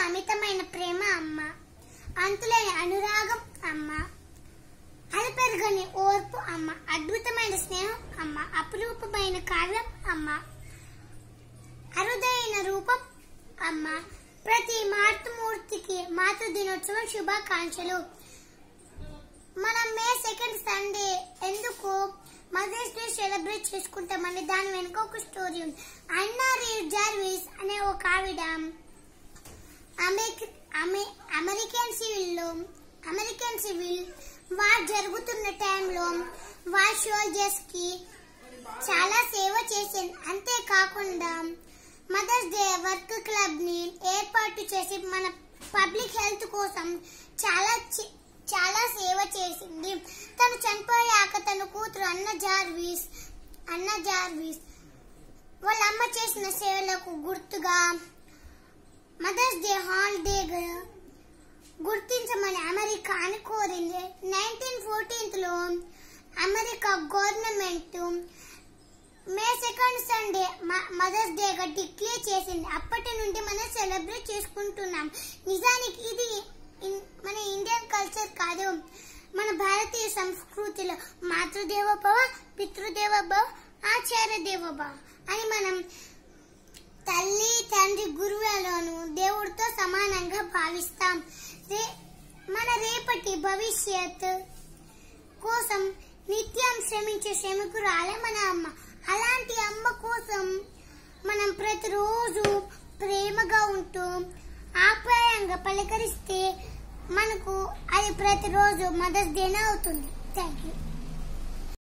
అమితమైన ప్రేమ అమ్మ అంతులేని అనురాగం అమ్మ అలపెరగని ఓర్పు అమ్మ అద్భుతమైన స్నేహం అమ్మ అపురూపమైన కావ్యం అమ్మ అరుదైన రూపం అమ్మ ప్రతి మాతృమూర్తికి మాతృ దినోత్సవం శుభాకాంక్షలు మనం మే సెకండ్ సండే ఎందుకు మదర్స్ డే సెలబ్రేట్ చేసుకుంటామని దాని వెనుక ఒక స్టోరీ ఉంది అన్నా రీడ్ జార్విస్ అనే ఒక ఆవిడ అమెరిక- అమె- అమెరికన్ సివిల్ లో అమెరికన్ సివిల్ వార్ జరుగుతున్న టైంలో వార్ సోల్జర్స్ కి చాలా సేవ చేసింది అంతేకాకుండా మదర్స్ డే వర్క్ క్లబ్ ని ఏర్పాటు చేసి మన పబ్లిక్ హెల్త్ కోసం చాలా చి- చాలా సేవ చేసింది తను చనిపోయాక తన కూతురు అన్న జార్విస్ అన్న జార్విస్ వాళ్ళ అమ్మ చేసిన సేవలకు గుర్తుగా మదర్స్ డే హాలిడే గుర్తించమని అమెరికాని కోరింది నైన్టీన్ ఫోర్టీన్త్ లో America government May second Sunday mother's day గా డిక్లేర్ చేసింది అప్పటి నుండి మనం సెలబ్రేట్ చేసుకుంటున్నాం నిజానికి ఇది ఇన్- మన ఇండియన్ కల్చర్ కాదు మన భారతీయ సంస్కృతిలో మాతృదేవోభవ పితృదేవోభవ ఆచార్య దేవోభవ అని మనం తల్లి తండ్రి గురువులను దేవుడితో సమానంగా భావిస్తాం రే మన రేపటి భవిష్యత్ కోసం నిత్యం శ్రమించే శ్రమికురాలే మన అమ్మ అలాంటి అమ్మ కోసం మనం ప్రతిరోజు ప్రేమగా ఉంటూ ఆప్యాయంగా పలకరిస్తే మనకు అది ప్రతిరోజు మదర్స్ డేనే అవుతుంది థ్యాంక్ యూ